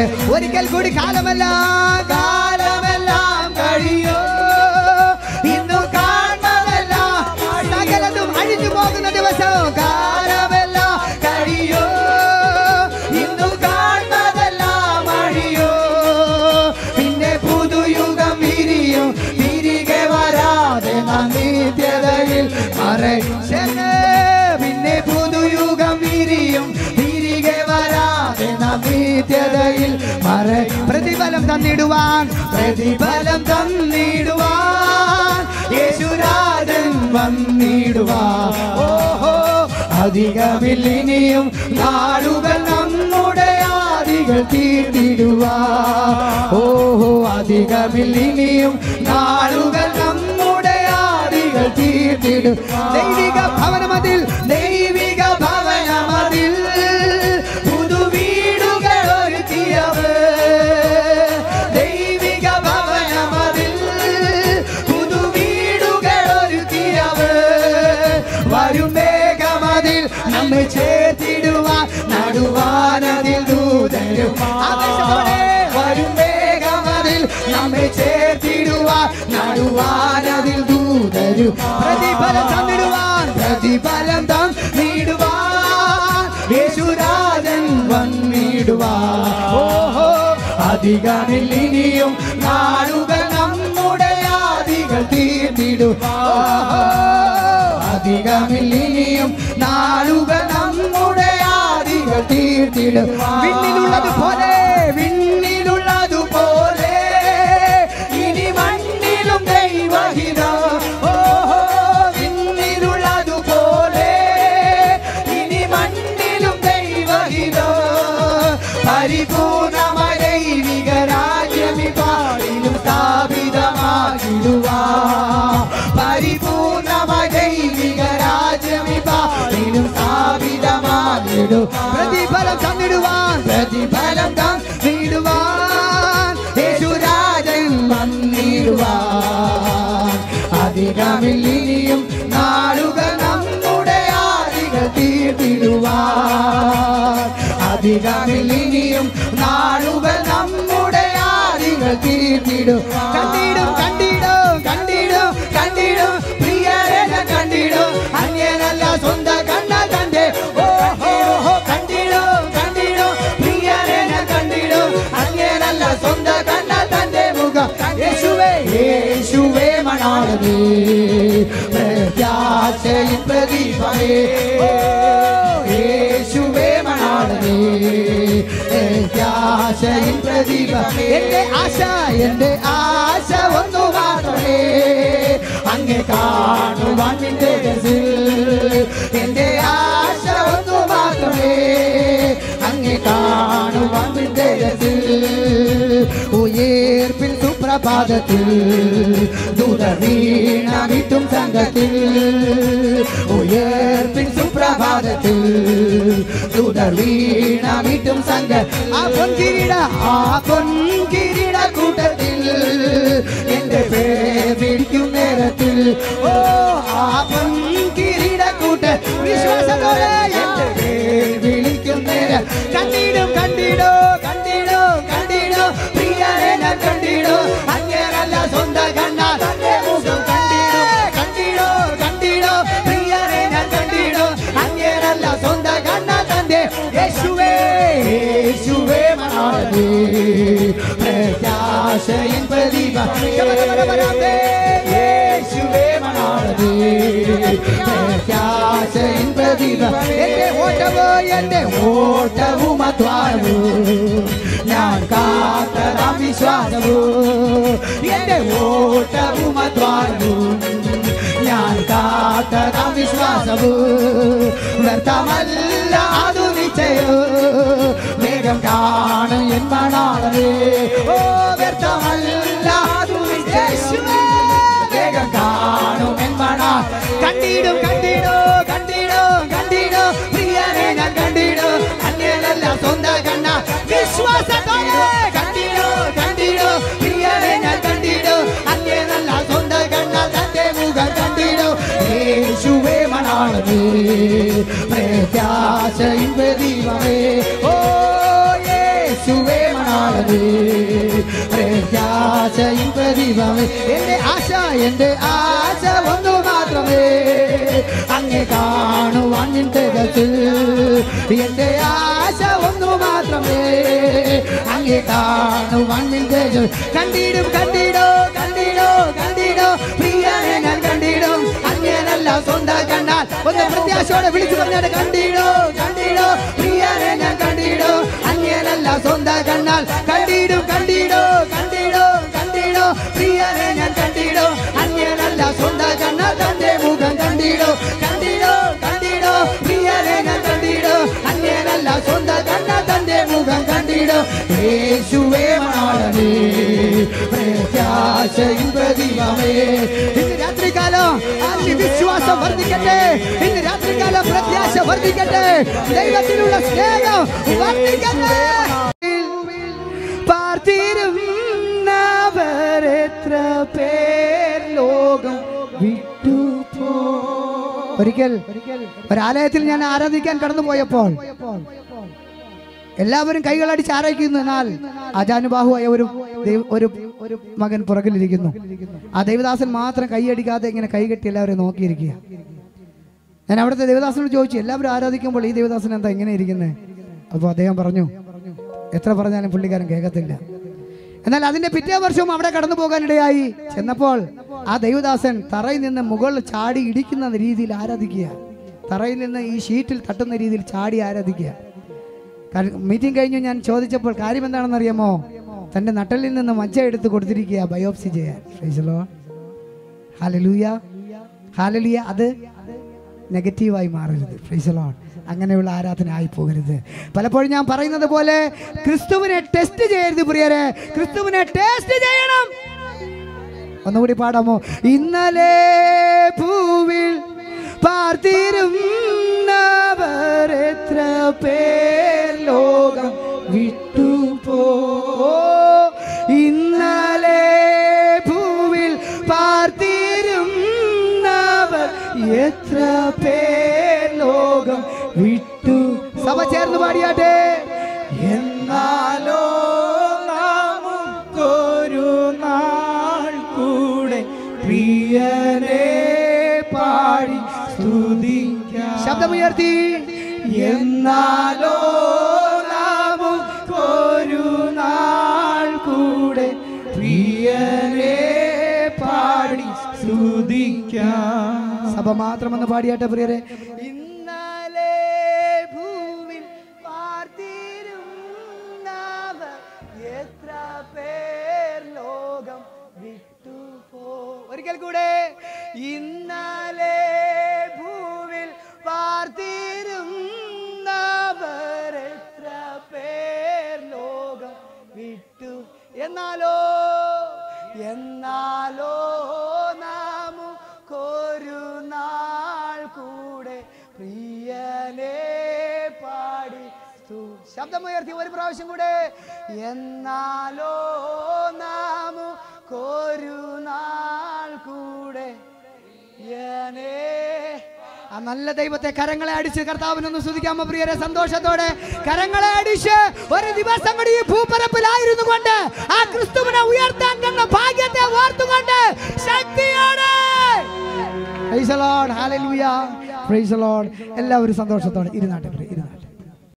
ഒരിക്കൽ കൂടി കാലമെല്ലാം കാലമെല്ലാം കഴിയോ ഇന്നു കാണുന്നതെല്ലാം സകലതും അഴിഞ്ഞു പോകുന്ന ദിവസം കാലമെല്ലാം കഴിയോ ഇന്നു കാണുന്നതെല്ലാം അഴിയോ പിന്നെ പുതുയുഗം വിരിയും തിരികെ വരാതെ നാം നിത്യതയിൽ മറച്ചെന്ന് പിന്നെ പുതുയുഗം വിരിയും തിരികെ വരാതെ നാം നിത്യതയിൽ മറ പ്രതിഫലം തന്നിടുവാൻ പ്രതിഫലം തന്നിടുവാൻ യേശുരാജൻ വന്നിടുവാൻ ഓഹോ അധികമില്ലിനിയും നാളുകൾ നമ്മുടെ ആദികൾ തീർത്തിടുവാ ഓഹോ അധികമില്ലിനിയും നാളുകൾ നമ്മുടെ ആദികൾ തീർത്തിടും ദൈവിക ഭവനമതിൽ ദൈവിക ഭവനമതിൽ പുതുവീടുകൾ ഒരുക്കിയവർ ദൈവിക ഭവനമതിൽ പുതുവീടുകൾ ഒരുക്കിയവർ വരും വേഗമതിൽ നമ്മെ ചേർത്തിടുവാൻ നടുവാനതിൽ ദൂതരും ആവേശത്തോടെ വരും വേഗമതിൽ നമ്മെ ചേർത്തിടുവാൻ നടുവാനതിൽ ദൂതരും പ്രതിഫലം തന്നിടുവാൻ പ്രതിഫലം തന്നിടുവാൻ യേശുരാജൻ വന്നിടുവാൻ ഓഹോ അധികമിൽ ഇനിയും നാടുകൾ നമ്മുടെ ആദികൾ തീർത്തിടും ഓഹോ അധികമിൽ ഇനിയും നാളുകൾ നമ്മുടെ ആദികൾ തീർത്തിടും വിണ്ണിലുള്ളത് പോലെ വിണ്ണിലുള്ളത് പോലെ ഇനി മണ്ണിലും ദൈവഹിതം ഓഹോ വിണ്ണിലുള്ളത് പോലെ ഇനി മണ്ണിലും ദൈവഹിതം പരിപൂർണമായ ദൈവിക രാജ്യമിപാടിലും സ്ഥാപിതമാകിടുവാ പരിപൂർണമായ ദൈവിക രാജ്യമിപാടിലും സ്ഥാപിതമാകിടും പ്രതിഫലം തന്നിടുവാൻ പ്രതിഫലം തന്നിടുവാൻ യേശുരാജൻ വന്നിടുവാൻ അധികമിൽ ഇനിയും നാളുകൾ നമ്മുടെ ആദികൾ തീർത്തിടുവാൻ അധികമിൽ ഇനിയും നാളുകൾ നമ്മുടെ ആദികൾ തീർത്തിടും കണ്ടിടും കണ്ടിടും കണ്ടിടും കണ്ടിടും പ്രിയരന കണ്ടിടും അന്യനല്ല സ്വന്തം കണ്ണ കണ്ടേ ഓ ഹോ ഹോ കണ്ടിടും കണ്ടിടും പ്രിയരന കണ്ടിടും അന്യനല്ല സ്വന്തം കണ്ണ തന്റെ മുഖം യേശുവേ യേശുവേ മണാളനേ പ്രത്യാശയിൻ പ്രദീപമേ ഓ, യേശുവേ മണാളനേ പ്രത്യാശയിൻ പ്രദീപമേ എന്റെ ആശ എന്റെ ആശ ഒന്നു മാത്രമേ അങ്ങെ കാണുവാൻ നിന്റെ രസിൽ എന്റെ ആശ ഒന്നു മാത്രമേ അങ്ങെ കാണുവാൻ നിന്റെ രസിൽ ഉയർപ്പിൽ സുപ്രഭാതത്തിൽ ദൂത വീണ വിട്ടും സംഘത്തിൽ ഉയർപ്പിൻ സുപ്രഭാതത്തിൽ ദൂത വീണ വിട്ടും സംഘ ആ പൊൻകിരീട ആ പൊൻകിരീട കൂട്ടത്തിൽ എന്റെ പേര് വിളിക്കും നേരത്തിൽ ഓ ആ പൊൻകിരീട കൂട്ട വിശ്വാസത്തോടെ എന്റെ പേര് വിളിക്കും നേരം കണ്ടിടും കണ്ടിടോ കണ്ടിടോ കണ്ടിടോ പ്രിയനെ ഞാൻ കണ്ടിടോ അങ്ങനല്ല സ്വന്തം കണ്ണ തന്റെ മുഖം കണ്ടിടോ കണ്ടിടോ കണ്ടിടോ പ്രിയനെ ഞാൻ കണ്ടിടോ അങ്ങനല്ല സ്വന്തം കണ്ണ തന്റെ യേശുവേ യേശുവേ മണാളേ പ്രത്യാശയിൻ പ്രദീപ യേശുവേ മണാളേ പ്രത്യാശയിൻ പ്രദീപ എന്റെ ഓട്ടവോ എന്റെ ഓട്ടവും അധ്വാനവും ഞാൻ കാത്തതാം വിശ്വാസവും എന്റെ ഓട്ടവും അധ്വാനവും ഞാൻ കാത്തതാം വിശ്വാസവും വ്യർത്ഥമല്ല അതു നിശ്ചയോ വേഗം കാണും എൻ മണാളേ ഓ വ്യർത്ഥമല്ല അതു നിശ്ചയോ വേഗം കാണും എൻ മണാ കണ്ടിടും കണ്ടിടോ കണ്ടിടോ കണ്ടിടോ പ്രിയനെ ഞാൻ കണ്ടിടോ അന്യനല്ല സ്വന്തം കണ്ണ വിശ്വാസത്തോടെ കണ്ടിടോ കണ്ടിടോ പ്രിയനെ ഞാൻ കണ്ടിടോ അന്യനല്ല സ്വന്തം കണ്ണ തന്റെ മുഖം കണ്ടിടോ യേശുവേ മണാളമേ പ്രത്യാശയിൻ പ്രദീപമേ ഓ യേശുവേ മണാളമേ മാത്രമേ എന്റെ ആശ എന്റെ ആശ ഒന്നു മാത്രമേ അങ്ങേ കാണുവാൻ നിൻ തേജസ്സിൽ എന്റെ ആശ ഒന്നു മാത്രമേ അങ്ങേ കാണുവാൻ നിൻ തേജസ് കണ്ടിടും കണ്ടിടോ കണ്ടിടോ കണ്ടിടോ പ്രിയനെ ഞാൻ കണ്ടിടും അങ്ങനല്ല സ്വന്തം കണ്ടാൽ ഒന്ന് പ്രത്യാശയോടെ വിളിച്ചു പറഞ്ഞാൽ കണ്ടിടോ കണ്ടിടോ പ്രിയനെ ഞാൻ കണ്ടിടോ അങ്ങനല്ല സ്വന്തം കണ്ടാൽ കണ്ടിടും കണ്ടിടോ കണ്ടിടോ കണ്ടിടോ പ്രിയനെ ഞാൻ കണ്ടിടോ അങ്ങനല്ല സ്വന്തം കണ്ടാൽ തന്റെ മുഖം കണ്ടിടോ കണ്ടിടോ കണ്ടിടോ പ്രിയനെ ഞാൻ കണ്ടിടോ അങ്ങനല്ല സ്വന്തം കണ്ടാൽ തന്റെ മുഖം കണ്ടിടോ യേശുവേ മാണമേ പ്രത്യാശയും പ്രതിമമേ ഇന്ന് രാത്രികാലം ആ വിശ്വാസം വർദ്ധിക്കട്ടെ ഇന്ന് രാത്രികാലം പ്രത്യാശ വർദ്ധിക്കട്ടെ ദൈവത്തിലുള്ള സ്നേഹം വർദ്ധിക്കട്ടെ പാർത്തിരുന്നവരെത്ര പേർ ലോകം വിട്ടുപോ ഒരിക്കൽ ഒരാലയത്തിൽ ഞാൻ ആരാധിക്കാൻ കടന്നു പോയപ്പോൾ എല്ലാവരും കൈകളടിച്ച് ആരാധിക്കുന്നു എന്നാൽ അജാനുബാഹുവായ ഒരു ദൈവ- ഒരു ഒരു മകൻ പുറകിലിരിക്കുന്നു ആ ദേവദാസൻ മാത്രം കൈയടിക്കാതെ ഇങ്ങനെ കൈകെട്ടി എല്ലാവരും നോക്കിയിരിക്കുക ഞാൻ അവിടുത്തെ ദേവദാസനോട് ചോദിച്ചു എല്ലാവരും ആരാധിക്കുമ്പോൾ ഈ ദേവദാസൻ എന്താ ഇങ്ങനെ ഇരിക്കുന്നത് അപ്പോൾ അദ്ദേഹം പറഞ്ഞു എത്ര പറഞ്ഞാലും പുള്ളിക്കാരൻ കേൾക്കത്തില്ല എന്നാൽ അതിന്റെ പിറ്റേ വർഷവും അവിടെ കടന്നു പോകാനിടയായി ചെന്നപ്പോൾ ആ ദൈവദാസൻ തറയിൽ നിന്ന് മുകളിൽ ചാടി ഇടിക്കുന്ന രീതിയിൽ ആരാധിക്കുക തറയിൽ നിന്ന് ഈ ഷീറ്റിൽ തട്ടുന്ന രീതിയിൽ ചാടി ആരാധിക്കുക മീറ്റിംഗ് കഴിഞ്ഞു ഞാൻ ചോദിച്ചപ്പോൾ കാര്യം എന്താണെന്ന് അറിയാമോ തന്റെ നട്ടലിൽ നിന്ന് മജ്ജ എടുത്ത് കൊടുത്തിരിക്കുക ബയോപ്സി ചെയ്യാൻ ഫ്രൈസലോ ഹാലലൂയ ഹാലലൂയ അത് നെഗറ്റീവായി മാറരുത് ഫ്രൈസലോൺ അങ്ങനെയുള്ള ആരാധന ആയി പോകരുത് പലപ്പോഴും ഞാൻ പറയുന്നത് പോലെ ക്രിസ്തുവിനെ ടെസ്റ്റ് ചെയ്യരുത് പ്രിയരെ ക്രിസ്തുവിനെ ടേസ്റ്റ് ചെയ്യണം ഒന്നുകൂടി പാടാമോ ഇന്നലെ പൂവിൽ പാർത്തിരുന്നവർ എത്ര പേർ ലോകം വിട്ടുപോ ഇന്നലെ പൂവിൽ പാർത്തിരുന്നവർ എത്ര പേർ ലോകം വിട്ടു സഭ ചേർന്ന് പാടിയാട്ടെ എന്നാലോ നമുക്കൊരു നാൾ കൂടെ പ്രിയനെ പാടി സ്തുതിക്കാം ശബ്ദമുയർത്തി എന്നാലോ നമുക്കൊരു നാൾ കൂടെ പ്രിയനെ പാടി സ്തുതിക്കാം സഭ മാത്രമെന്ന് പാടിയാട്ടെ പ്രിയരെ ഇന്നലെ ഭൂവിൽ പാർത്തിരുന്നവർ എത്ര പേർ ലോകം വിട്ടുപോ ഒരിക്കൽ കൂടെ ഇന്നലെ ഭൂവിൽ പാർത്തിരുന്നവർ എത്ര പേർ ലോകം വിട്ടു എന്നാലോ എന്നാലോ നാമുക്കൊരു നാൾ കൂടെ പ്രിയനെ പാടി സ്തു- ശബ്ദമുയർത്തി ഒരു പ്രാവശ്യം കൂടെ എന്നാലോ നാമുക്കൊരു നാൾ കൂടെ പ്രിയനേ ആ നല്ല ദൈവത്തെ കരങ്ങളെ അടിച്ച് കർത്താവിനൊന്ന് സ്തുതിക്കാമോ പ്രിയരെ സന്തോഷത്തോടെ കരങ്ങളെ അടിച്ച് ഒരു ദിവസം കൂടി ഈ ഭൂപരപ്പിലായിരുന്നു കൊണ്ട് ആ ക്രിസ്തുവിനെ ഉയർത്താൻ തന്ന ഭാഗ്യത്തെ ഓർത്തുകൊണ്ട് ശക്തിയോടെ Praise the Lord. Hallelujah. Praise the Lord. എല്ലാവരും സന്തോഷത്തോടെ ഇരുന്നാട്ടെ പ്രിയ, ഇരുന്നാട്ടെ